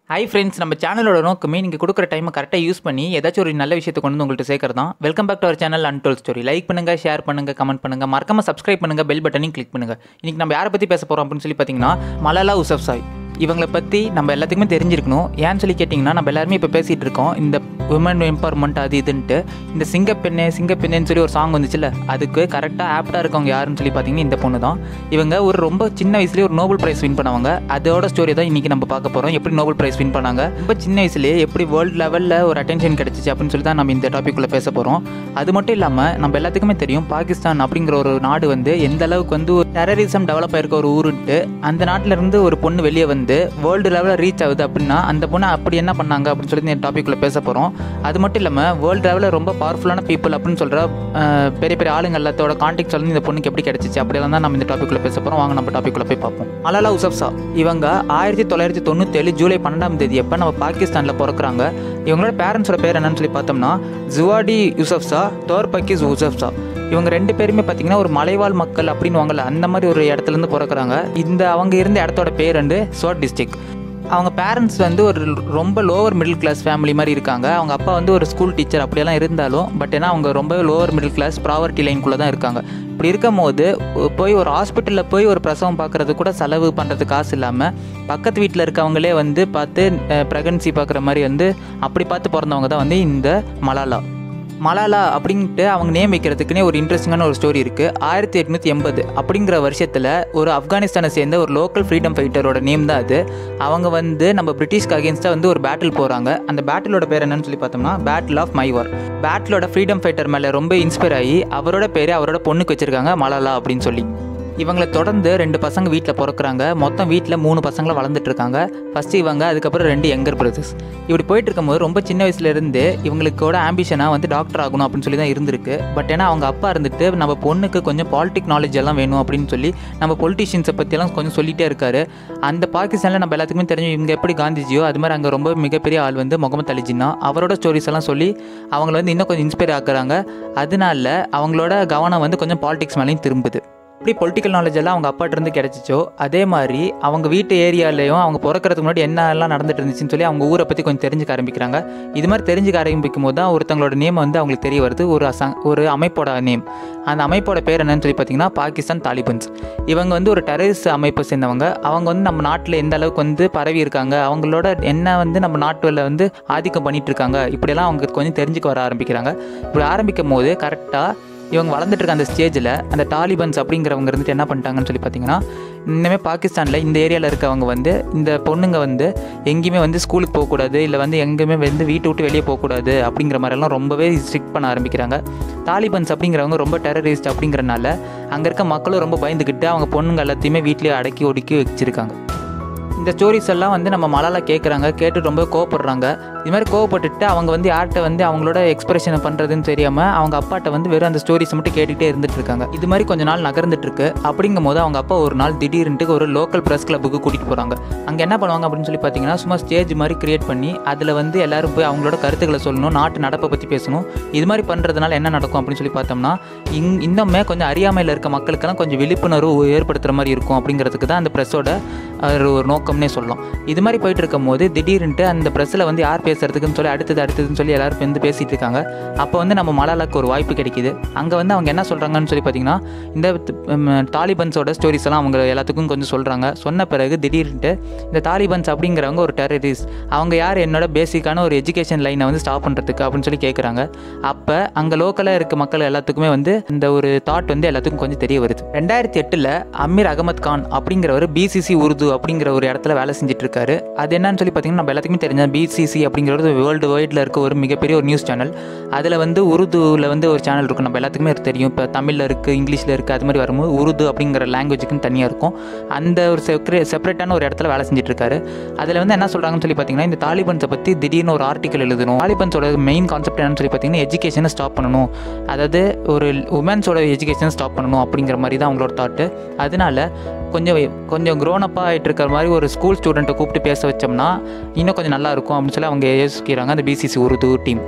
hi friends நம்ம சேனலோட நோக்கமே நீங்கள் கொடுக்குற டைமை கரெக்டாக யூஸ் பண்ணி ஏதாச்சும் ஒரு நல்ல விஷயத்தை கொண்டு வந்து உங்கள்கிட்ட சேர்க்கறது தான் welcome back to our channel untold story like பண்ணுங்கள் ஷேர் பண்ணுங்கள் கமெண்ட் பண்ணுங்கள் மறக்காம சப்ஸ்கிரைப் பண்ணுங்கள் பெல் பட்டனையும் கிளிக் பண்ணுங்கள் இன்றைக்கி நம்ம யாரை பற்றி பேச போகிறோம் அப்படின்னு சொல்லி பார்த்தீங்கன்னா மலாலா உசப் சாய் இவங்களை பற்றி நம்ம எல்லாத்துக்குமே தெரிஞ்சிருக்கணும் ஏன்னு சொல்லி கேட்டிங்கன்னா நம்ம எல்லாருமே இப்போ பேசிகிட்டு இருக்கோம் இந்த உமன் எம்பவர்மெண்ட் அது இதுன்ட்டு இந்த சிங்கப்பெண்ணே சிங்கப்பெண்ணேன்னு சொல்லி ஒரு சாங் வந்துச்சுல அதுக்கு கரெக்டாக ஆப்டாக இருக்கவங்க யாருன்னு சொல்லி பார்த்தீங்கன்னா இந்த பொண்ணு தான் இவங்க ஒரு ரொம்ப சின்ன வயசுலேயே ஒரு நோபல் ப்ரைஸ் வின் பண்ணவங்க அதோட ஸ்டோரி தான் இன்றைக்கி நம்ம பார்க்க போகிறோம் எப்படி நோபல் ப்ரைஸ் வின் பண்ணாங்க ரொம்ப சின்ன வயசுலேயே எப்படி வேர்ல்டு லெவலில் ஒரு அட்டென்ஷன் கிடச்சிச்சு அப்படின்னு சொல்லி தான் நம்ம இந்த டாபிக்குள்ளே பேச போகிறோம் அது மட்டும் இல்லாமல் நம்ம எல்லாத்துக்குமே தெரியும் பாகிஸ்தான் அப்படிங்கிற ஒரு நாடு வந்து எந்த அளவுக்கு வந்து ஒரு டெரரிசம் டெவலப் ஆயிருக்க ஒரு ஊருன்ட்டு அந்த நாட்டில இருந்து ஒரு பொண்ணு வெளியே வந்து வேர்ல்டு லெவலில் ரீச் ஆகுது அப்படின்னா அந்த பொண்ணு அப்படி என்ன பண்ணாங்க அப்படின்னு சொல்லி இந்த டாபிக்குள்ளே பேச போகிறோம் அது மட்டும் இல்லாமல் வேர்ல்டு லெவலில் ரொம்ப பவர்ஃபுல்லான பீப்புள் அப்படின்னு சொல்கிற பெரிய பெரிய ஆளுங்க எல்லாத்தோட கான்டாக்ட் வந்து இந்த பொண்ணுக்கு எப்படி கிடச்சிச்சு அப்படியெல்லாம் தான் நம்ம இந்த டாபிக்குள்ளே பேச போகிறோம் வாங்க நம்ம டாபிக்குள்ளே போய் பார்ப்போம் மலாலா உசப்சா இவங்க ஆயிரத்தி தொள்ளாயிரத்தி தொண்ணூத்தேழு ஜூலை பன்னெண்டாம் தேதி அப்போ நம்ம பாகிஸ்தானில் பிறக்குறாங்க இவங்களோட பேரண்ட்ஸோட பேர் என்னன்னு சொல்லி பார்த்தோம்னா ஜுவாடி யூசப்சா தோர் பக்கீஸ் யூசப்சா இவங்க ரெண்டு பேருமே பார்த்தீங்கன்னா ஒரு மலைவாழ் மக்கள் அப்படின்னு வாங்கல அந்த மாதிரி ஒரு இடத்துல இருந்து பிறக்குறாங்க இந்த அவங்க இருந்த இடத்தோட பேர் வந்து சோட் டிஸ்ட்ரிக்ட் அவங்க பேரண்ட்ஸ் வந்து ஒரு ரொம்ப லோவர் மிடில் கிளாஸ் ஃபேமிலி மாதிரி இருக்காங்க அவங்க அப்பா வந்து ஒரு ஸ்கூல் டீச்சர் அப்படியெல்லாம் இருந்தாலும் பட் ஏன்னா அவங்க ரொம்ப லோவர் மிடில் கிளாஸ் ப்ராவர்ட்டி லைனுக்குள்ளே தான் இருக்காங்க இப்படி இருக்கும் போது போய் ஒரு ஹாஸ்பிட்டலில் போய் ஒரு பிரசவம் பார்க்குறது கூட செலவு பண்ணுறது காசு இல்லாமல் பக்கத்து வீட்டில் இருக்கவங்களே வந்து பார்த்து ப்ரெக்னன்சி பார்க்குற மாதிரி வந்து அப்படி பார்த்து பிறந்தவங்க தான் வந்து இந்த மலாலா மலாலா அப்படின்ட்டு அவங்க நேம் வைக்கிறதுக்குனே ஒரு இன்ட்ரெஸ்டிங்கான ஒரு ஸ்டோரி இருக்குது ஆயிரத்தி எட்நூற்றி எண்பது அப்படிங்கிற வருஷத்தில் ஒரு ஆப்கானிஸ்தானை சேர்ந்த ஒரு லோக்கல் ஃப்ரீடம் ஃபைட்டரோட நேம் தான் அது அவங்க வந்து நம்ம பிரிட்டிஷ்க்கு அகேன்ஸ்டாக வந்து ஒரு பேட்டில் போகிறாங்க அந்த பேட்டிலோட பேர் என்னன்னு சொல்லி பார்த்தோம்னா பேட்டில் ஆஃப் மைவார் பேட்டிலோட ஃப்ரீடம் ஃபைட்டர் மேலே ரொம்ப இன்ஸ்பயர் ஆகி அவரோட பேர் அவரோட பொண்ணுக்கு வச்சுருக்காங்க மலாலா அப்படின்னு சொல்லி இவங்களை தொடர்ந்து ரெண்டு பசங்க வீட்டில் பிறக்கிறாங்க மொத்தம் வீட்டில் மூணு பசங்களை வளர்ந்துட்டு இருக்காங்க ஃபஸ்ட்டு இவங்க அதுக்கப்புறம் ரெண்டு யங்கர் பிரதர்ஸ் இப்படி போயிட்டு இருக்கும்போது ரொம்ப சின்ன வயசுலேருந்து இவங்களுக்கோட ஆம்பிஷனாக வந்து டாக்டர் ஆகணும் அப்படின்னு சொல்லி தான் இருந்திருக்கு பட் ஏன்னா அவங்க அப்பா இருந்துட்டு நம்ம பொண்ணுக்கு கொஞ்சம் பாலிட்டிக் நாலேஜ் எல்லாம் வேணும் அப்படின்னு சொல்லி நம்ம பொலிட்டிஷியன்ஸை பற்றியெல்லாம் கொஞ்சம் சொல்லிகிட்டே இருக்காரு அந்த பாகிஸ்தானில் நம்ம எல்லாத்துக்குமே தெரிஞ்சு இவங்க எப்படி காந்திஜியோ அது மாதிரி அங்கே ரொம்ப மிகப்பெரிய ஆள் வந்து முகமது அலி ஜின்னா அவரோட ஸ்டோரிஸ் எல்லாம் சொல்லி அவங்கள வந்து இன்னும் கொஞ்சம் இன்ஸ்பயர் ஆக்குறாங்க அதனால அவங்களோட கவனம் வந்து கொஞ்சம் பாலிடிக்ஸ் மேலேயும் திரும்புது எப்படி பொலிட்டிக்கல் நாலேஜ் எல்லாம் அவங்க அப்பாட்ட இருந்து கிடச்சிச்சோ அதே மாதிரி அவங்க வீட்டு ஏரியாலையும் அவங்க பிறக்கிறதுக்கு முன்னாடி என்னெல்லாம் நடந்துட்டு இருந்துச்சுன்னு சொல்லி அவங்க ஊரை பற்றி கொஞ்சம் தெரிஞ்சுக்க ஆரம்பிக்கிறாங்க இது மாதிரி தெரிஞ்சுக்க ஆரம்பிக்கும் போது தான் ஒருத்தங்களோட நேம் வந்து அவங்களுக்கு தெரிய வருது ஒரு அசங் ஒரு அமைப்போட நேம் அந்த அமைப்போட பேர் என்னன்னு சொல்லி பார்த்தீங்கன்னா பாகிஸ்தான் தாலிபன்ஸ் இவங்க வந்து ஒரு டெரரிஸ்ட் அமைப்பை சேர்ந்தவங்க அவங்க வந்து நம்ம நாட்டில் எந்த அளவுக்கு வந்து பரவி இருக்காங்க அவங்களோட என்ன வந்து நம்ம நாட்டில் வந்து ஆதிக்கம் பண்ணிட்டு இருக்காங்க இப்படியெல்லாம் அவங்க கொஞ்சம் தெரிஞ்சுக்க வர ஆரம்பிக்கிறாங்க இப்படி ஆரம்பிக்கும் போது கரெக்டாக இவங்க வளர்ந்துட்டு இருக்க அந்த ஸ்டேஜில் அந்த தாலிபன்ஸ் அப்படிங்கிறவங்க இருந்துட்டு என்ன பண்ணிட்டாங்கன்னு சொல்லி பார்த்தீங்கன்னா இன்னுமே பாகிஸ்தானில் இந்த ஏரியாவில் இருக்கவங்க வந்து இந்த பொண்ணுங்க வந்து எங்கேயுமே வந்து ஸ்கூலுக்கு போகக்கூடாது இல்லை வந்து எங்கேயுமே வந்து வீட்டை விட்டு வெளியே போகக்கூடாது அப்படிங்கிற மாதிரிலாம் ரொம்பவே ஸ்ட்ரிக்ட் பண்ண ஆரம்பிக்கிறாங்க தாலிபன்ஸ் அப்படிங்கிறவங்க ரொம்ப டெரரிஸ்ட் அப்படிங்கிறனால அங்கே இருக்க மக்களும் ரொம்ப பயந்துக்கிட்டு அவங்க பொண்ணுங்க எல்லாத்தையுமே வீட்லேயே அடக்கி ஒடுக்கி வச்சுருக்காங்க இந்த ஸ்டோரிஸ் எல்லாம் வந்து நம்ம மலாலா கேட்குறாங்க கேட்டு ரொம்ப கோவப்படுறாங்க இது மாதிரி கோவப்பட்டுட்டு அவங்க வந்து யார்கிட்ட வந்து அவங்களோட எக்ஸ்பிரஷன் பண்ணுறதுன்னு தெரியாமல் அவங்க அப்பாட்ட வந்து வெறும் அந்த ஸ்டோரிஸை மட்டும் கேட்டுகிட்டே இருந்துட்டு இருக்காங்க இது மாதிரி கொஞ்ச நாள் நகர்ந்துட்டு இருக்கு அப்படிங்கும் போது அவங்க அப்பா ஒரு நாள் திடீர்னுட்டு ஒரு லோக்கல் ப்ரெஸ் கிளப்புக்கு கூட்டிகிட்டு போகிறாங்க அங்கே என்ன பண்ணுவாங்க அப்படின்னு சொல்லி பார்த்தீங்கன்னா சும்மா ஸ்டேஜ் மாதிரி கிரியேட் பண்ணி அதில் வந்து எல்லாரும் போய் அவங்களோட கருத்துக்களை சொல்லணும் நாட்டு நடப்பை பற்றி பேசணும் இது மாதிரி பண்ணுறதுனால என்ன நடக்கும் அப்படின்னு சொல்லி பார்த்தோம்னா இங் இன்னுமே கொஞ்சம் அறியாமையில் இருக்க மக்களுக்கெல்லாம் கொஞ்சம் விழிப்புணர்வு ஏற்படுத்துகிற மாதிரி இருக்கும் அப்படிங்கிறதுக்கு தான் அந்த ப்ரெஸ்ஸோட ஒரு நோக்கம்னே சொல்லலாம் இது மாதிரி போயிட்டு இருக்கும் போது திடீர்னுட்டு அந்த ப்ரெஸ்ஸில் வந்து யார் பேசுறதுக்குன்னு சொல்லி அடுத்தது அடுத்ததுன்னு சொல்லி எல்லாரும் வந்து பேசிகிட்டு இருக்காங்க அப்போ வந்து நம்ம மலாலாக்கு ஒரு வாய்ப்பு கிடைக்குது அங்கே வந்து அவங்க என்ன சொல்கிறாங்கன்னு சொல்லி பார்த்தீங்கன்னா இந்த தாலிபன்ஸோட ஸ்டோரிஸ் எல்லாம் அவங்க எல்லாத்துக்கும் கொஞ்சம் சொல்கிறாங்க சொன்ன பிறகு திடீர்னுட்டு இந்த தாலிபன்ஸ் அப்படிங்கிறவங்க ஒரு டெரரிஸ்ட் அவங்க யார் என்னோட பேசிக்கான ஒரு எஜுகேஷன் லைனை வந்து ஸ்டாப் பண்ணுறதுக்கு அப்படின்னு சொல்லி கேட்குறாங்க அப்போ அங்கே லோக்கலாக இருக்க மக்கள் எல்லாத்துக்குமே வந்து இந்த ஒரு தாட் வந்து எல்லாத்துக்கும் கொஞ்சம் தெரிய வருது ரெண்டாயிரத்தி எட்டில் அமீர் அகமத் கான் அப்படிங்கிறவர் பிசிசி உருது அப்படிங்கிற ஒரு இடத்துல வேலை செஞ்சுட்டு இருக்காரு அது என்னன்னு சொல்லி பார்த்தீங்கன்னா நம்ம எல்லாத்துக்குமே தெரிஞ்ச பிசிசி அப்படிங்கிறது வேர்ல்டு வைடில் இருக்க ஒரு மிகப்பெரிய ஒரு நியூஸ் சேனல் அதில் வந்து உருதுவில் வந்து ஒரு சேனல் இருக்கும் நம்ம எல்லாத்துக்குமே தெரியும் இப்போ தமிழில் இருக்குது இங்கிலீஷில் இருக்குது அது மாதிரி வரும்போது உருது அப்படிங்கிற லாங்குவேஜுக்குன்னு தனியாக இருக்கும் அந்த ஒரு செக்ரே செப்பரேட்டான ஒரு இடத்துல வேலை செஞ்சுட்டு இருக்காரு அதில் வந்து என்ன சொல்கிறாங்கன்னு சொல்லி பார்த்தீங்கன்னா இந்த தாலிபன்ஸை பற்றி திடீர்னு ஒரு ஆர்டிக்கல் எழுதணும் தாலிபன்ஸோட மெயின் கான்செப்ட் என்னன்னு சொல்லி பார்த்தீங்கன்னா எஜுகேஷனை ஸ்டாப் பண்ணணும் அதாவது ஒரு உமன்ஸோட எஜுகேஷனை ஸ்டாப் பண்ணணும் அப்படிங்கிற மாதிரி தான் அவங்களோட தாட்டு அதனால கொஞ்சம் கொஞ்சம் க்ரோனப்பாக ஆகிட்டு இருக்கிற மாதிரி ஒரு ஸ்கூல் ஸ்டூடெண்ட்டை கூப்பிட்டு பேச வச்சோம்னா இன்னும் கொஞ்சம் நல்லா இருக்கும் அப்படின்னு சொல்லி அவங்க யோசிக்கிறாங்க அந்த பிசிசி உருது டீம்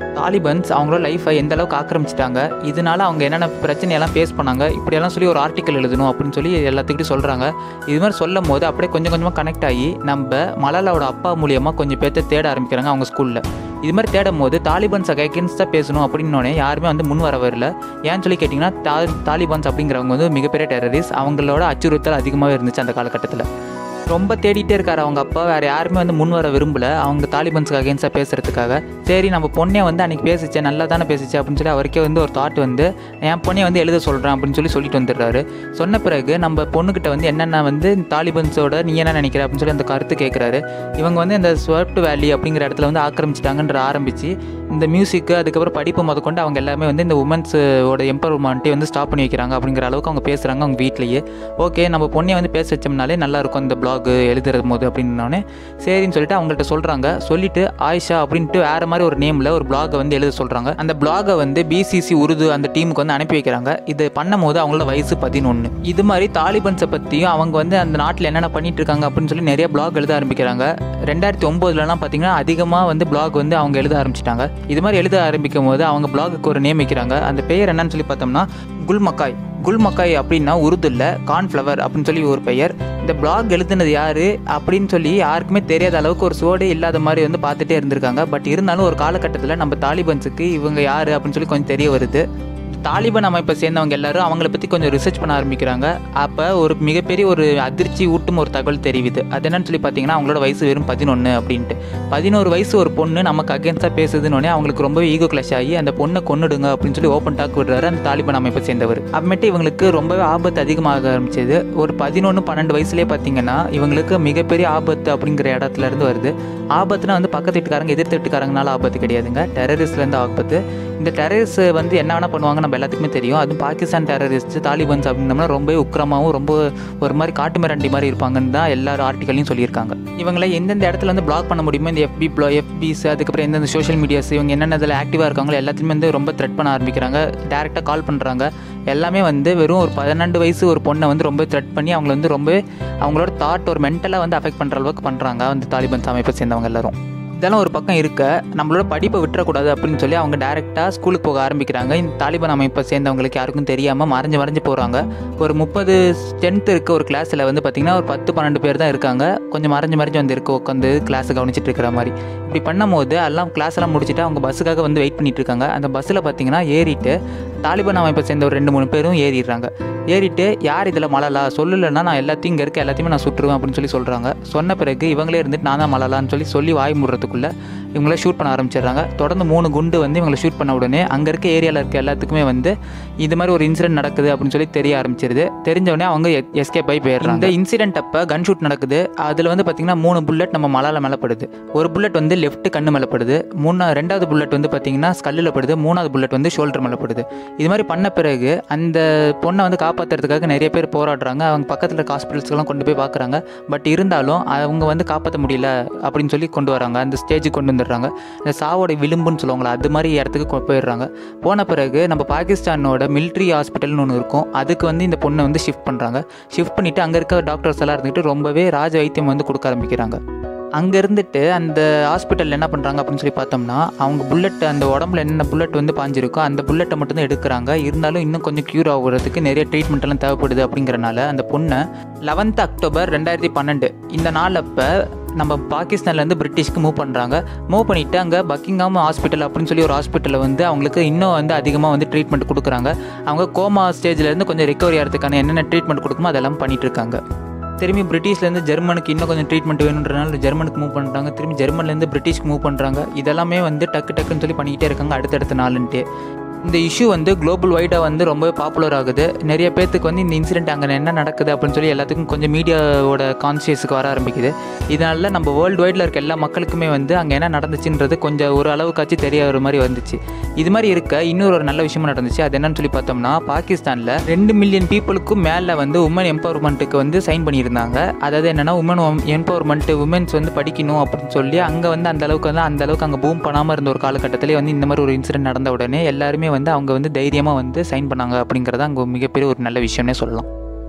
தாலிபன்ஸ் அவங்களோட லைஃப்பை எந்த அளவுக்கு ஆக்கிரமிச்சிட்டாங்க இதனால அவங்க என்னென்ன பிரச்சனையெல்லாம் ஃபேஸ் பண்ணாங்க இப்படியெல்லாம் சொல்லி ஒரு ஆர்டிக்கல் எழுதணும் அப்படின்னு சொல்லி எல்லாத்துக்கிட்டையும் சொல்கிறாங்க இது மாதிரி சொல்லும் போது அப்படியே கொஞ்சம் கொஞ்சமாக கனெக்ட் ஆகி நம்ம மலாலாவோட அப்பா மூலியமாக கொஞ்சம் பேர்த்த தேட ஆரம்பிக்கிறாங்க அவங்க ஸ்கூலில் இது மாதிரி தேடும் போது தாலிபான்ஸ் அகைன்ஸ்டாக பேசணும் அப்படின்னோடனே யாருமே வந்து முன் வர வரல ஏன்னு சொல்லி கேட்டிங்கன்னா தா தாலிபான்ஸ் அப்படிங்கிறவங்க வந்து மிகப்பெரிய டெரரிஸ்ட் அவங்களோட அச்சுறுத்தல் அதிகமாகவே இருந்துச்சு அந்த காலகட்டத்தில் ரொம்ப தேடிட்டே இருக்காரு அவங்க அப்பா வேறு யாருமே வந்து முன் வர விரும்பல அவங்க தாலிபன்ஸுக்கு அகேன்ஸ்டாக பேசுகிறதுக்காக சரி நம்ம பொண்ணே வந்து அன்றைக்கி பேசிச்சே நல்லா தானே பேசிச்சு அப்படின்னு சொல்லி அவருக்கே வந்து ஒரு தாட் வந்து என் பொண்ணை வந்து எழுத சொல்கிறேன் அப்படின்னு சொல்லி சொல்லிட்டு வந்துடுறாரு சொன்ன பிறகு நம்ம பொண்ணுக்கிட்ட வந்து என்னென்ன வந்து தாலிபன்ஸோட நீ என்ன நினைக்கிற அப்படின்னு சொல்லி அந்த கருத்து கேட்குறாரு இவங்க வந்து இந்த ஸ்வர்ட் வேலி அப்படிங்கிற இடத்துல வந்து ஆக்கிரமிச்சிட்டாங்கன்ற ஆரம்பித்து இந்த மியூசிக்கு அதுக்கப்புறம் படிப்பு முதற்கொண்டு அவங்க எல்லாமே வந்து இந்த உமன்ஸோட எம்பவர்மெண்ட்டே வந்து ஸ்டாப் பண்ணி வைக்கிறாங்க அப்படிங்கிற அளவுக்கு அவங்க பேசுகிறாங்க அவங்க வீட்லேயே ஓகே நம்ம பொண்ணை வந்து பேச வச்சோம்னாலே நல்லா இருக்கும் இந்த பிளாக் எழுதுறது போது அப்படின்னோடனே சரின்னு சொல்லிட்டு அவங்கள்ட்ட சொல்கிறாங்க சொல்லிட்டு ஆயிஷா அப்படின்ட்டு வேறு மாதிரி ஒரு நேமில் ஒரு பிளாகை வந்து எழுத சொல்கிறாங்க அந்த பிளாகை வந்து பிசிசி உருது அந்த டீமுக்கு வந்து அனுப்பி வைக்கிறாங்க இது பண்ணும் போது அவங்களோட வயசு பதினொன்று இது மாதிரி தாலிபன்ஸை பற்றியும் அவங்க வந்து அந்த நாட்டில் என்னென்ன பண்ணிட்டு இருக்காங்க அப்படின்னு சொல்லி நிறைய பிளாக் எழுத ஆரம்பிக்கிறாங்க ரெண்டாயிரத்தி ஒம்போதுலலாம் பார்த்தீங்கன்னா அதிகமாக வந்து பிளாக் வந்து அவங்க எழுத ஆரம்பிச்சிட்டாங்க இது மாதிரி எழுத ஆரம்பிக்கும் போது அவங்க பிளாகுக்கு ஒரு நேம் வைக்கிறாங்க அந்த பெயர் என்னன்னு சொல்லி பார்த்தோம்னா குல்மக்காய் குல்மக்காய் அப்படின்னா உருதுல கார்ன்ஃப்ளவர் அப்படின்னு சொல்லி ஒரு பெயர் இந்த பிளாக் எழுதுனது யாரு அப்படின்னு சொல்லி யாருக்குமே தெரியாத அளவுக்கு ஒரு சோடே இல்லாத மாதிரி வந்து பார்த்துட்டே இருந்திருக்காங்க பட் இருந்தாலும் ஒரு காலகட்டத்தில் நம்ம தாலிபன்ஸுக்கு இவங்க யாரு அப்படின்னு சொல்லி கொஞ்சம் தெரிய வருது தாலிபான் அமைப்பை சேர்ந்தவங்க எல்லாரும் அவங்கள பற்றி கொஞ்சம் ரிசர்ச் பண்ண ஆரம்பிக்கிறாங்க அப்போ ஒரு மிகப்பெரிய ஒரு அதிர்ச்சி ஊட்டும் ஒரு தகவல் தெரியுது அது என்னன்னு சொல்லி பார்த்தீங்கன்னா அவங்களோட வயசு வெறும் பதினொன்று அப்படின்ட்டு பதினோரு வயசு ஒரு பொண்ணு நமக்கு அகேன்ஸ்டாக பேசுதுன்னு அவங்களுக்கு ரொம்பவே ஈகோ கிளாஷ் ஆகி அந்த பொண்ணை கொன்னுடுங்க அப்படின்னு சொல்லி ஓப்பன் டாக் விடுறாரு அந்த தாலிபான் அமைப்பை சேர்ந்தவர் அப்புறமேட்டு இவங்களுக்கு ரொம்பவே ஆபத்து அதிகமாக ஆரம்பிச்சது ஒரு பதினொன்று பன்னெண்டு வயசுலேயே பார்த்தீங்கன்னா இவங்களுக்கு மிகப்பெரிய ஆபத்து அப்படிங்கிற இடத்துல இருந்து வருது ஆபத்துனா வந்து பக்கத்து வீட்டுக்காரங்க எதிர்த்து வீட்டுக்காரங்கனால ஆபத்து கிடையாதுங்க டெரரிஸ்ட்லேருந்து ஆபத்து இந்த டெரரிஸ்ட் வந்து என்ன வேணால் பண்ணுவாங்க நம்ம எல்லாத்துக்குமே தெரியும் அதுவும் பாகிஸ்தான் டெரரிஸ்ட் தாலிபன்ஸ் அப்படின்னம்னா ரொம்ப உக்கிரமாகவும் ரொம்ப ஒரு மாதிரி காட்டு மிராண்டி மாதிரி இருப்பாங்கன்னு தான் எல்லாரும் ஆர்டிக்கலையும் சொல்லியிருக்காங்க இவங்களை எந்தெந்த இடத்துல வந்து பிளாக் பண்ண முடியுமோ இந்த எஃபி ப்ளோ எஃபிஸ் அதுக்கப்புறம் எந்தெந்த சோஷியல் மீடியாஸ் இவங்க என்னென்ன இதில் ஆக்டிவாக இருக்காங்களோ எல்லாத்தையுமே வந்து ரொம்ப த்ரெட் பண்ண ஆரம்பிக்கிறாங்க டேரெக்டாக கால் பண்ணுறாங்க எல்லாமே வந்து வெறும் ஒரு பன்னெண்டு வயசு ஒரு பொண்ணை வந்து ரொம்ப த்ரெட் பண்ணி அவங்கள வந்து ரொம்ப அவங்களோட தாட் ஒரு மென்டலாக வந்து அஃபெக்ட் பண்ணுற அளவுக்கு பண்ணுறாங்க வந்து தாலிபன்ஸ் அமைப்பை சேர்ந்தவங்க எல்லாரும் இதெல்லாம் ஒரு பக்கம் இருக்க நம்மளோட படிப்பை விட்டுறக்கூடாது அப்படின்னு சொல்லி அவங்க டேரெக்டாக ஸ்கூலுக்கு போக ஆரம்பிக்கிறாங்க இந்த தாலிபான் அமைப்பை சேர்ந்தவங்களுக்கு யாருக்கும் தெரியாமல் மறைஞ்சு மறைஞ்சு போகிறாங்க ஒரு முப்பது ஸ்ட்ரென்த் இருக்க ஒரு கிளாஸில் வந்து பார்த்திங்கன்னா ஒரு பத்து பன்னெண்டு பேர் தான் இருக்காங்க கொஞ்சம் மறைஞ்சு மறைஞ்சு வந்து இருக்க உட்காந்து கிளாஸை கவனிச்சிட்டு இருக்கிற மாதிரி இப்படி பண்ணும்போது எல்லாம் கிளாஸ் எல்லாம் முடிச்சுட்டு அவங்க பஸ்ஸுக்காக வந்து வெயிட் பண்ணிட்டு இருக்காங்க அந்த பஸ்ஸில் பார்த்தீங்கன்னா ஏறிட்டு தாலிபான் அமைப்பை சேர்ந்த ஒரு ரெண்டு மூணு பேரும் ஏறிடுறாங்க ஏறிட்டு யார் இதில் மலலா சொல்லலைன்னா நான் எல்லாத்தையும் இங்கே இருக்க எல்லாத்தையுமே நான் சுட்டுருவேன் அப்படின்னு சொல்லி சொல்கிறாங்க சொன்ன பிறகு இவங்களே இருந்துட்டு நான் தான் மலலான்னு சொல்லி சொல்லி வாய் முடுறதுக்குள்ளே இவங்கள ஷூட் பண்ண ஆரம்பிச்சிடுறாங்க தொடர்ந்து மூணு குண்டு வந்து இவங்களை ஷூட் பண்ண உடனே அங்கே இருக்க ஏரியாவில் இருக்க எல்லாத்துக்குமே வந்து இது மாதிரி ஒரு இன்சிடென்ட் நடக்குது அப்படின்னு சொல்லி தெரிய ஆரம்பிச்சிருது தெரிஞ்ச உடனே அவங்க எஸ்கேப் ஆகி போயிடுறாங்க இந்த இன்சிடென்ட் அப்போ கன் ஷூட் நடக்குது அதில் வந்து பார்த்திங்கன்னா மூணு புல்லட் நம்ம மலால மேலே படுது ஒரு புல்லட் வந்து லெஃப்ட் கண்ணு மேலே படுது மூணா ரெண்டாவது புல்லட் வந்து பார்த்திங்கன்னா ஸ்கல்லில் படுது மூணாவது புல்லட் வந்து ஷோல்டர் மேலே படுது இது மாதிரி பண்ண பிறகு அந்த பொண்ணை வந்து காப்பாற்றுறதுக்காக நிறைய பேர் போராடுறாங்க அவங்க பக்கத்தில் இருக்க ஹாஸ்பிட்டல்ஸ்க்கெல்லாம் கொண்டு போய் பார்க்குறாங்க பட் இருந்தாலும் அவங்க வந்து காப்பாற்ற முடியல அப்படின்னு சொல்லி கொண்டு வராங்க அந்த ஸ்டேஜுக்கு கொண்டு வந்துடுறாங்க இந்த சாவோட விளிம்புன்னு சொல்லுவாங்களா அது மாதிரி இடத்துக்கு கொ- போயிடுறாங்க போன பிறகு நம்ம பாகிஸ்தானோட மிலிட்ரி ஹாஸ்பிட்டல்னு ஒன்று இருக்கும் அதுக்கு வந்து இந்த பொண்ணை வந்து ஷிஃப்ட் பண்ணுறாங்க ஷிஃப்ட் பண்ணிவிட்டு அங்கே இருக்க டாக்டர்ஸ் எல்லாம் இருந்துட்டு ரொம்பவே ராஜ வைத்தியம் வந்து கொடுக்க ஆரம்பிக்கிறாங்க அங்கே இருந்துட்டு அந்த ஹாஸ்பிட்டலில் என்ன பண்ணுறாங்க அப்படின்னு சொல்லி பார்த்தோம்னா அவங்க புல்லட் அந்த உடம்புல என்ன புல்லட் வந்து பாஞ்சிருக்கோ அந்த புல்லட்டை மட்டும்தான் எடுக்கிறாங்க இருந்தாலும் இன்னும் கொஞ்சம் க்யூர் ஆகுறதுக்கு நிறைய ட்ரீட்மெண்ட் எல்லாம் தேவைப்படுது அப்படிங்கிறனால அந்த பொண்ணை லெவன்த் அக்டோபர் ரெண்டாயிரத்தி பன்னெண்டு இந்த நாள் அப்போ நம்ம பாகிஸ்தான்லேருந்து பிரிட்டிஷ்க்கு மூவ் பண்ணுறாங்க மூவ் பண்ணிவிட்டு அங்கே பக்கிங்ஹாம் ஹாஸ்பிட்டல் அப்படின்னு சொல்லி ஒரு ஹாஸ்பிட்டலில் வந்து அவங்களுக்கு இன்னும் வந்து அதிகமாக வந்து ட்ரீட்மெண்ட் கொடுக்குறாங்க அவங்க கோமா ஸ்டேஜ்லேருந்து கொஞ்சம் ரெக்கவரி ஆகிறதுக்கான என்னென்ன ட்ரீட்மெண்ட் கொடுக்குமோ அதெல்லாம் பண்ணிட்டு இருக்காங்க திரும்பி பிரிட்டிஷ்லேருந்து ஜெர்மனுக்கு இன்னும் கொஞ்சம் ட்ரீட்மெண்ட் வேணுன்றனால ஜெர்மனுக்கு மூவ் பண்ணுறாங்க திரும்பி ஜெர்மன்லேருந்து பிரிட்டிஷ்க்கு மூவ் பண்ணுறாங்க இதெல்லாமே வந்து டக்கு டக்குன்னு சொல்லி பண்ணிக்கிட்டே இருக்காங்க அடுத்தடுத்த நாளுன்ட்டு இந்த இஷ்யூ வந்து குளோபல் வைடாக வந்து ரொம்பவே பாப்புலர் ஆகுது நிறைய பேர்த்துக்கு வந்து இந்த இன்சிடென்ட் அங்கே என்ன நடக்குது அப்படின்னு சொல்லி எல்லாத்துக்கும் கொஞ்சம் மீடியாவோட கான்சியஸுக்கு வர ஆரம்பிக்குது இதனால நம்ம வேர்ல்டு வைடில் இருக்க எல்லா மக்களுக்குமே வந்து அங்கே என்ன நடந்துச்சுன்றது கொஞ்சம் ஒரு அளவுக்காச்சும் தெரிய வர மாதிரி வந்துச்சு இது மாதிரி இருக்க இன்னொரு ஒரு நல்ல விஷயமும் நடந்துச்சு அது என்னன்னு சொல்லி பார்த்தோம்னா பாகிஸ்தானில் ரெண்டு மில்லியன் பீப்புளுக்கும் மேலே வந்து உமன் எம்பவர்மெண்ட்டுக்கு வந்து சைன் பண்ணியிருந்தாங்க அதாவது என்னென்னா உமன் எம்பவர்மெண்ட் உமன்ஸ் வந்து படிக்கணும் அப்படின்னு சொல்லி அங்கே வந்து அந்த அளவுக்கு வந்து அந்த அளவுக்கு அங்கே பூம் பண்ணாமல் இருந்த ஒரு காலகட்டத்திலே வந்து இந்த மாதிரி ஒரு இன்சிடென்ட் நடந்த உடனே எல்லாருமே வந்து அவங்க வந்து தைரியமாக வந்து சைன் பண்ணாங்க அப்படிங்கிறது அங்கே மிகப்பெரிய ஒரு நல்ல விஷயம்னே சொல்லலாம்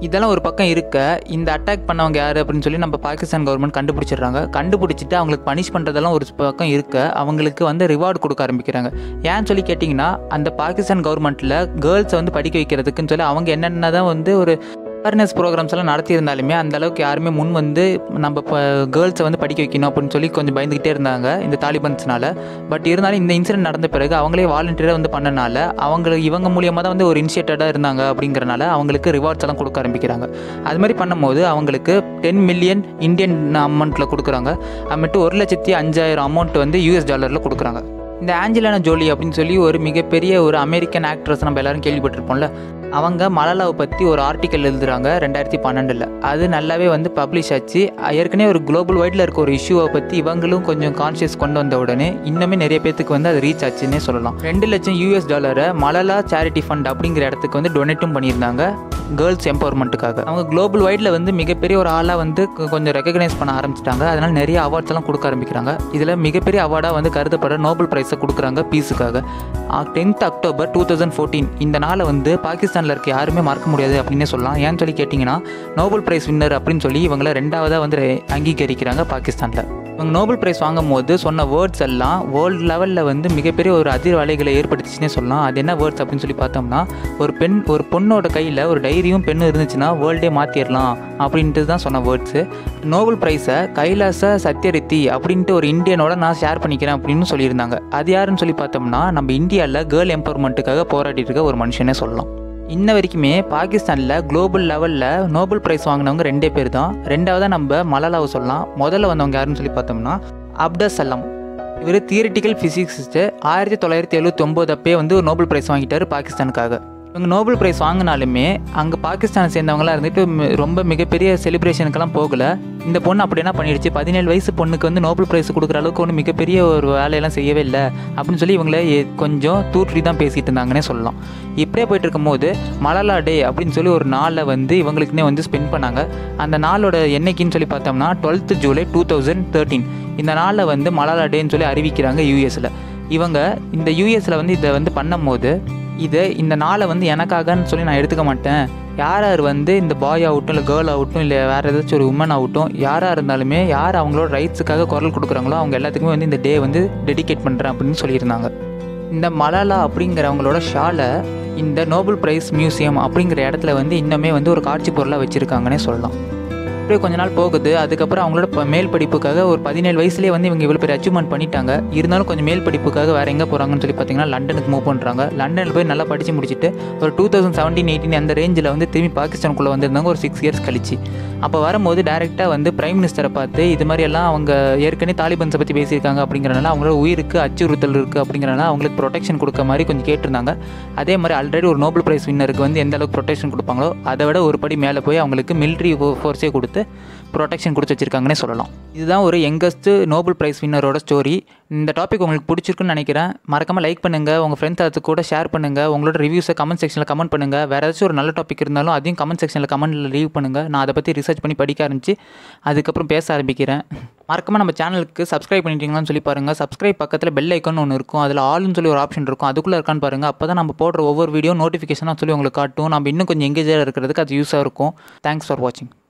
இதெல்லாம் ஒரு பக்கம் இருக்க இந்த அட்டாக் பண்ணவங்க யார் அப்படின்னு சொல்லி நம்ம பாகிஸ்தான் கவர்மெண்ட் கண்டுபிடிச்சிடுறாங்க கண்டுபிடிச்சிட்டு அவங்களுக்கு பனிஷ் பண்ணுறதெல்லாம் ஒரு பக்கம் இருக்க அவங்களுக்கு வந்து ரிவார்டு கொடுக்க ஆரம்பிக்கிறாங்க ஏன்னு சொல்லி கேட்டிங்கன்னா அந்த பாகிஸ்தான் கவர்மெண்ட்டில் கேர்ள்ஸை வந்து படிக்க வைக்கிறதுக்குன்னு சொல்லி அவங்க என்னென்ன தான் வந்து ஒரு அவேர்னஸ் ப்ரோக்ராம்ஸ் எல்லாம் நடத்தியிருந்தாலுமே அந்த அளவுக்கு யாருமே முன் வந்து நம்ம இப்போ கேர்ள்ஸை வந்து படிக்க வைக்கணும் அப்படின்னு சொல்லி கொஞ்சம் பயந்துக்கிட்டே இருந்தாங்க இந்த தாலிபன்ஸ்னால பட் இருந்தாலும் இந்த இன்சிடென்ட் நடந்த பிறகு அவங்களே வாலண்டியராக வந்து பண்ணனால அவங்க இவங்க மூலியமாக தான் வந்து ஒரு இனிஷியேட்டடாக இருந்தாங்க அப்படிங்கிறனால அவங்களுக்கு ரிவார்ட்ஸ் எல்லாம் கொடுக்க ஆரம்பிக்கிறாங்க அது மாதிரி பண்ணும்போது அவங்களுக்கு டென் மில்லியன் இந்தியன் அமௌண்ட்டில் கொடுக்குறாங்க அதுமட்டும் ஒரு லட்சத்தி அஞ்சாயிரம் அமௌண்ட் வந்து யூஎஸ் டாலரில் கொடுக்குறாங்க இந்த ஆஞ்சலானா ஜோலி அப்படின்னு சொல்லி ஒரு மிகப்பெரிய ஒரு அமெரிக்கன் ஆக்ட்ரஸ் நம்ம எல்லாரும் கேள்விப்பட்டிருப்போம்ல அவங்க மலலாவை பற்றி ஒரு ஆர்டிக்கல் எழுதுறாங்க ரெண்டாயிரத்தி பன்னெண்டில் அது நல்லாவே வந்து பப்ளிஷ் ஆச்சு ஏற்கனவே ஒரு குளோபல் வைடில் இருக்க ஒரு இஷ்யூவை பற்றி இவங்களும் கொஞ்சம் கான்ஷியஸ் கொண்டு வந்த உடனே இன்னுமே நிறைய பேத்துக்கு வந்து அது ரீச் ஆச்சுன்னே சொல்லலாம் ரெண்டு லட்சம் யூஎஸ் டாலரை மலலா சேரிட்டி ஃபண்ட் அப்படிங்கிற இடத்துக்கு வந்து டொனேட்டும் பண்ணியிருந்தாங்க கேர்ள்ஸ் எம்பவர்மெண்ட்டுக்காக அவங்க குளோபல் வைடில் வந்து மிகப்பெரிய ஒரு ஆளாக வந்து கொ- கொஞ்சம் ரெக்கக்னைஸ் பண்ண ஆரம்பிச்சிட்டாங்க அதனால் நிறைய அவார்ட்ஸ் எல்லாம் கொடுக்க ஆரம்பிக்கிறாங்க இதில் மிகப்பெரிய அவார்டாக வந்து கருதப்படுற நோபல் ப்ரைஸை கொடுக்குறாங்க பீஸுக்காக tenth October two thousand fourteen இந்த நாளை வந்து பாகிஸ்தானில் இருக்க யாருமே மறக்க முடியாது அப்படின்னே சொல்லலாம் ஏன்னு சொல்லி கேட்டிங்கன்னா நோபல் ப்ரைஸ் வின்னர் அப்படின்னு சொல்லி இவங்கள ரெண்டாவதாக வந்து ரெ- அங்கீகரிக்கிறாங்க பாகிஸ்தானில் இவங்க நோபல் ப்ரைஸ் வாங்கும் போது சொன்ன வேர்ட்ஸ் எல்லாம் வேர்ல்டு லெவலில் வந்து மிகப்பெரிய ஒரு அதிர்வலைகளை ஏற்படுத்திச்சுன்னே சொல்லலாம் அது என்ன வேர்ட்ஸ் அப்படின்னு சொல்லி பார்த்தோம்னா ஒரு பெண் ஒரு பொண்ணோட கையில் ஒரு டைரியும் பெண்ணும் இருந்துச்சுன்னா வேர்ல்டே மாற்றிடலாம் அப்படின்ட்டு தான் சொன்ன வேர்ட்ஸு நோபல் ப்ரைஸை கைலாச சத்யரித்தி அப்படின்ட்டு ஒரு இந்தியனோட நான் ஷேர் பண்ணிக்கிறேன் அப்படின்னு சொல்லியிருந்தாங்க அது யாருன்னு சொல்லி பார்த்தோம்னா நம்ம இந்தியாவில் கேர்ள் எம்பவர்மெண்ட்டுக்காக போராடிட்டு இருக்க ஒரு மனுஷனே சொல்லலாம் இன்ன வரைக்குமே பாகிஸ்தானில் குளோபல் லெவலில் நோபல் ப்ரைஸ் வாங்கினவங்க ரெண்டே பேர் தான் ரெண்டாவதாக நம்ம மலாலாவை சொல்லலாம் முதல்ல வந்தவங்க யாருன்னு சொல்லி பார்த்தோம்னா அப்டஸ் சலாம் இவர் தியரிட்டிக்கல் ஃபிசிக்ஸிஸ்ட்டு ஆயிரத்தி தொள்ளாயிரத்தி எழுபத்தி ஒம்பது அப்பயே வந்து ஒரு நோபல் ப்ரைஸ் வாங்கிட்டாரு பாகிஸ்தானுக்காக இவங்க நோபல் ப்ரைஸ் வாங்கினாலுமே அங்கே பாகிஸ்தானை சேர்ந்தவங்களாம் இருந்துட்டு மி- ரொம்ப மிகப்பெரிய செலிப்ரேஷனுக்கெல்லாம் போகல இந்த பொண்ணு அப்படி என்ன பண்ணிடுச்சு பதினேழு வயசு பொண்ணுக்கு வந்து நோபல் ப்ரைஸ் கொடுக்குற அளவுக்கு ஒன்றும் மிகப்பெரிய ஒரு வேலையெல்லாம் செய்யவே இல்லை அப்படின்னு சொல்லி இவங்கள எ- கொஞ்சம் தூற்றி தான் பேசிட்டு இருந்தாங்கன்னே சொல்லலாம் இப்படியே போயிட்டு இருக்கும்போது மலலா டே அப்படின்னு சொல்லி ஒரு நாளை வந்து இவங்களுக்குன்னே வந்து ஸ்பெண்ட் பண்ணாங்க அந்த நாளோட என்னைக்குன்னு சொல்லி பார்த்தோம்னா twelfth July two thousand thirteen இந்த நாளை வந்து மலாலா டேன்னு சொல்லி அறிவிக்கிறாங்க யூஎஸில் இவங்க இந்த யூஎஸில் வந்து இதை வந்து பண்ணும்போது இதை இந்த நாளை வந்து எனக்காகன்னு சொல்லி நான் எடுத்துக்க மாட்டேன் யார் யார் வந்து இந்த பாய் ஆகட்டும் இல்லை கேர்ள் ஆகட்டும் இல்லை வேறு ஏதாச்சும் ஒரு உமன் ஆகட்டும் யாராக இருந்தாலுமே யார் அவங்களோட ரைட்ஸுக்காக குரல் கொடுக்குறாங்களோ அவங்க எல்லாத்துக்குமே வந்து இந்த டே வந்து டெடிகேட் பண்ணுறேன் அப்படின்னு சொல்லியிருந்தாங்க இந்த மலாலா அப்படிங்கிறவங்களோட ஷாலை இந்த நோபல் பிரைஸ் மியூசியம் அப்படிங்கிற இடத்துல வந்து இன்னுமே வந்து ஒரு காட்சி பொருளாக வச்சுருக்காங்கன்னே சொல்லலாம் அப்படியே கொஞ்ச நாள் போகுது அதுக்கப்புறம் அவங்களோட ப- மேல் படிப்புக்காக ஒரு பதினேழு வயசுலேயே வந்து இவங்க இவ்வளோ பெரிய அச்சீவ்மெண்ட் பண்ணிட்டாங்க இருந்தாலும் கொஞ்சம் மேல் படிப்புக்காக வேறு எங்கே போகிறாங்கன்னு சொல்லி பார்த்தீங்கன்னா லண்டனுக்கு மூவ் பண்ணுறாங்க லண்டனில் போய் நல்லா படித்து முடிச்சுட்டு ஒரு டூ தௌசண்ட் செவன்டீன் எயிட்டீன் அந்த ரேஞ்சில் வந்து திரும்பி பாகிஸ்தானுக்குள்ளே வந்திருந்தாங்க ஒரு சிக்ஸ் இயர்ஸ் கழிச்சு அப்போ வரும்போது டேரெக்டாக வந்து பிரைம் மினிஸ்டரை பார்த்து இது மாதிரி எல்லாம் அவங்க ஏற்கனவே தாலிபன்ஸை பற்றி பேசியிருக்காங்க அப்படிங்கிறனால அவங்களோட உயிருக்கு அச்சுறுத்தல் இருக்குது அப்படிங்கிறனால அவங்களுக்கு ப்ரொடெக்ஷன் கொடுக்க மாதிரி கொஞ்சம் கேட்டிருந்தாங்க அதே மாதிரி ஆல்ரெடி ஒரு நோபல் பிரைஸ் வின்னருக்கு வந்து எந்த அளவுக்கு ப்ரொடெக்ஷன் கொடுப்பாங்களோ அதை விட ஒரு படி மேலே போய் அவங்களுக்கு மிலிட்ரி ஃபோர்ஸே கொடுத்து ப்ரொடெக்ஷன் கொடுத்து வச்சிருக்காங்கன்னே சொல்லலாம் இதுதான் ஒரு யங்கஸ்ட் நோபல் பிரைஸ் வின்னரோட ஸ்டோரி இந்த டாபிக் உங்களுக்கு பிடிச்சிருக்குன்னு நினைக்கிறேன் மறக்காமல் லைக் பண்ணுங்கள் உங்கள் ஃப்ரெண்ட்ஸ் அது கூட ஷேர் பண்ணுங்கள் உங்களோட ரிவ்யூஸை கமெண்ட் செக்ஷனில் கமெண்ட் பண்ணுங்கள் வேறு ஏதாச்சும் ஒரு நல்ல டாபிக் இருந்தாலும் அதையும் கமெண்ட் செக்ஷனில் கமெண்ட்டில் லீவ் பண்ணுங்கள் நான் அதை பற்றி ரிசர்ச் பண்ணி படிக்க ஆரம்பிச்சு அதுக்கப்புறம் பேச ஆரம்பிக்கிறேன் மறக்காமல் நம்ம சேனலுக்கு சப்ஸ்கிரைப் பண்ணிட்டீங்களான்னு சொல்லி பாருங்கள் சப்ஸ்கிரைப் பக்கத்தில் பெல் ஐக்கான் ஒன்று இருக்கும் அதில் ஆல்னு சொல்லி ஒரு ஆப்ஷன் இருக்கும் அதுக்குள்ளே இருக்கான்னு பாருங்கள் அப்போ தான் நம்ம போடுற ஒவ்வொரு வீடியோ நோட்டிஃபிகேஷனாக சொல்லி உங்களுக்கு காட்டும் நம்ம இன்னும் கொஞ்சம் எங்கேஜாக இருக்கிறதுக்கு அது யூஸாக இருக்கும் தேங்க்ஸ் ஃபார் வாட்சிங்